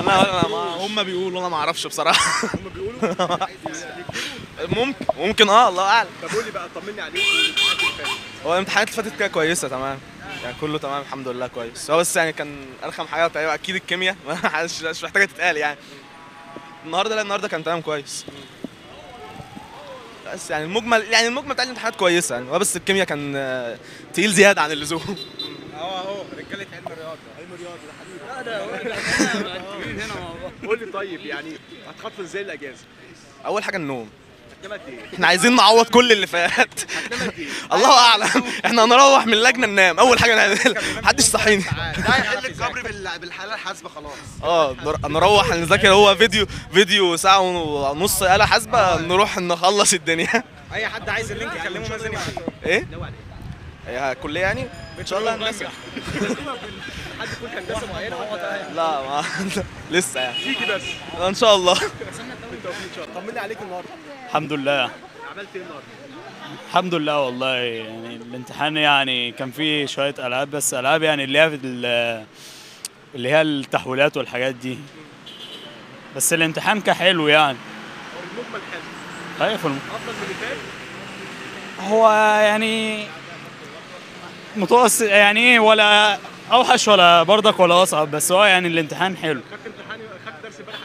والله ما هم بيقولوا انا ما اعرفش بصراحه هم بيقولوا ممكن ممكن اه الله اعلم طب قول لي بقى طمني عليك والامتحانات اللي فاتت هو الامتحانات اللي فاتت كده كويسه تمام يعني كله تمام الحمد لله كويس هو بس يعني كان ارخم حاجه تقريبا اكيد الكيمياء مش مش محتاجه تتقال يعني النهارده لا النهارده كان تمام كويس بس يعني المجمل يعني المجمل بتاع الامتحانات كويسه يعني هو بس الكيمياء كان آه، تقيل زياده عن اللزوم اهو اهو رجاله علم الرياضه علم الرياضه ده حبيبي لا ده احنا مرتبين هنا مع بعض قول لي طيب يعني هتخطط ازاي الاجازه؟ اول حاجه النوم هتنام قد ايه؟ احنا عايزين نعوض كل اللي فات هتنام قد ايه؟ الله اعلم احنا هنروح من اللجنه ننام اول حاجه نعملها محدش صحيني ده هيحل الجبر بالحاله الحاسبه خلاص اه نر- نروح نذاكر هو فيديو فيديو ساعه ونص آلة حاسبة نروح نخلص الدنيا اي حد عايز اللينك يكلمه مازن ايه؟ هي كلية يعني؟ ان شاء الله هندسة حد يكون هندسه معينه هو ده لا ما لسه يعني تيجي بس ان شاء الله بالتوفيق ان شاء الله طمني عليك النهارده الحمد لله عملت ايه النهارده؟ الحمد لله والله يعني الامتحان يعني كان فيه شوية ألعاب بس ألعاب يعني اللي هي في ال- اللي هي التحويلات والحاجات دي بس الامتحان كان حلو يعني هو المجمل حلو أيوة في الم- افضل من اللي فات هو يعني متوسط يعني ايه ولا اوحش ولا برضك ولا اصعب بس هو يعني الامتحان حلو خدت امتحان خدت درس امبارح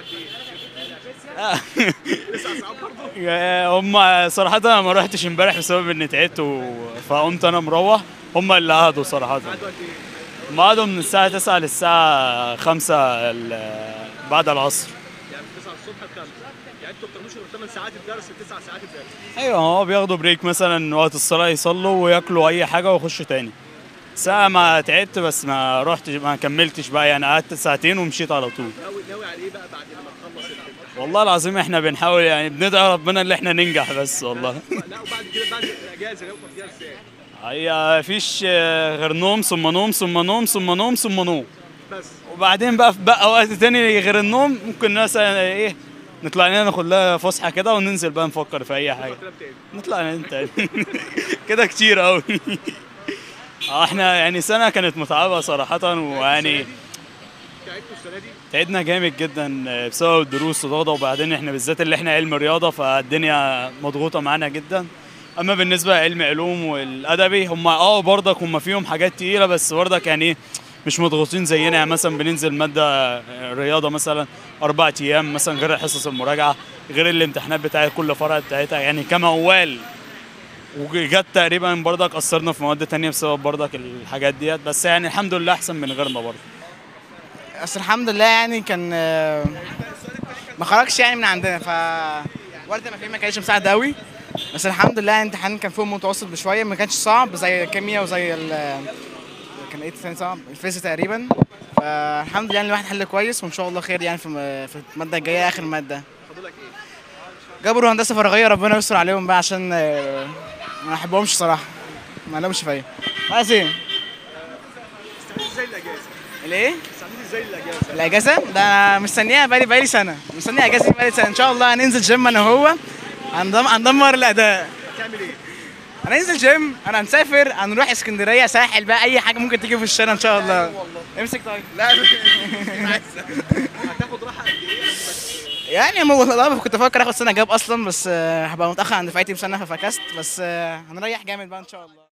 قد ايه؟ لسه اصعب برضه هم صراحة أنا ما رحتش امبارح بسبب إني تعبت و... فقمت أنا مروح هم اللي قعدوا صراحة قعدوا قد ايه؟ هم قعدوا من الساعة 9 للساعة 5 ال... بعد العصر يعني من 9 الصبح ل 5 يعني انتوا ما بتاخدوش غير 8 ساعات الدرس 9 ساعات الدرس أيوة هو بياخدوا بريك مثلا وقت الصلاة يصلوا وياكلوا أي حاجة ويخشوا تاني ساعة ما تعبت بس ما رحتش ما كملتش بقى يعني قعدت ساعتين ومشيت على طول ناوي ناوي على ايه بقى بعد لما تخلص الامتحان؟ والله العظيم احنا بنحاول يعني بندعي ربنا اللي احنا ننجح بس والله لا وبعد كده بعد الاجازه ناوي تقضيها ازاي؟ هي مفيش آه، غير نوم ثم نوم ثم نوم ثم نوم ثم نوم بس وبعدين بقى في بقى وقت تاني غير النوم ممكن مثلا ايه نطلع لنا ناخد لها فسحه كده وننزل بقى نفكر في اي حاجه تنام تاني نطلع لنا تاني كده كتير قوي اه احنا يعني سنه كانت متعبه صراحه ويعني تعبتوا السنه دي؟ تعبنا جامد جدا بسبب الدروس والرياضه وبعدين احنا بالذات اللي احنا علم رياضه فالدنيا مضغوطه معانا جدا اما بالنسبه لعلم علوم والادبي هم اه برضك هم فيهم حاجات تقيله بس برضك يعني ايه مش مضغوطين زينا يعني مثلا بننزل ماده رياضه مثلا اربع ايام مثلا غير حصص المراجعه غير الامتحانات بتاعت كل فرع بتاعتها يعني كموال وجت تقريبا برضك اثرنا في مواد تانية بسبب برضك الحاجات ديت بس يعني الحمد لله احسن من غيرنا برضه بس الحمد لله يعني كان آه، ما خرجش يعني من عندنا ف ورده ما ما كانتش مساعده قوي بس الحمد لله الامتحان كان فوق متوسط بشويه ما كانش صعب زي الكيمياء وزي ال كان ايه تاني صعب الفيزياء تقريبا فالحمد لله يعني الواحد حل كويس وان شاء الله خير يعني في م- في الماده الجايه اخر ماده فاضلك ايه؟ جبروا هندسه فراغيه ربنا يستر عليهم بقى عشان آه، ما بحبهمش صراحه ما لهمش فيا عايز ايه استعملت ازاي الاجازه؟ الايه استعملت ازاي الاجازه؟ الاجازه ده انا مستنيها بقالي بقالي سنه مستني اجازه بقالي سنه ان شاء الله هننزل جيم انا وهو هندم هندمر الاداء هتعمل ايه؟ هننزل جيم انا هنسافر هنروح اسكندريه ساحل بقى اي حاجه ممكن تيجي في الشارع ان شاء الله امسك طيب لا هتاخد راحه قد ايه؟ يعني مو- والله كنت بفكر اخد سنه جاب اصلا بس آه، هبقى متاخر عن دفعتي بسنه ففكست بس آه، هنريح جامد بقى ان شاء الله